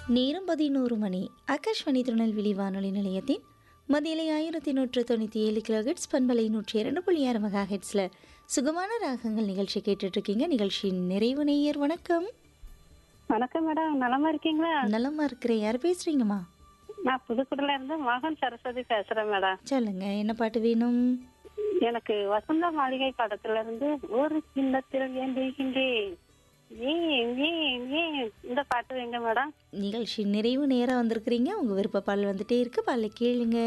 நேரம் பதினோரு மணி ஆகாஷ்வாணி திருநெல்வேலி வானொலி நிலையத்தின் மதியலை ஆயிரத்தி நூற்று தொண்ணூற்றி ஏழு கிலோஹெட்ஸ் பண்பலை நூற்றி இரண்டு புள்ளி ஆறு மெகா ஹெட்ஸில் சுகமான ராகங்கள் நிகழ்ச்சி கேட்டுட்ருக்கீங்க நிகழ்ச்சியின் நிறைவு நேயர் வணக்கம் வணக்கம் மேடம் நலமா இருக்கீங்களா நலமா இருக்கிறேன் யார் பேசுறீங்கம்மா நான் புதுக்குடில இருந்து மகன் சரஸ்வதி பேசுறேன் மேடம் சொல்லுங்க என்ன பாட்டு வேணும் எனக்கு வசந்த மாளிகை படத்துல இருந்து ஒரு சின்னத்தில் ஏந்திருக்கின்றேன் ஏன் ஏன் ஏன் இந்த பாட்டு வைங்க மேடம் நிகழ்ச்சி நிறைவு நேரம் வந்திருக்கிறீங்க உங்க விருப்ப பால் வந்துட்டே இருக்கு பால்ல கேளுங்க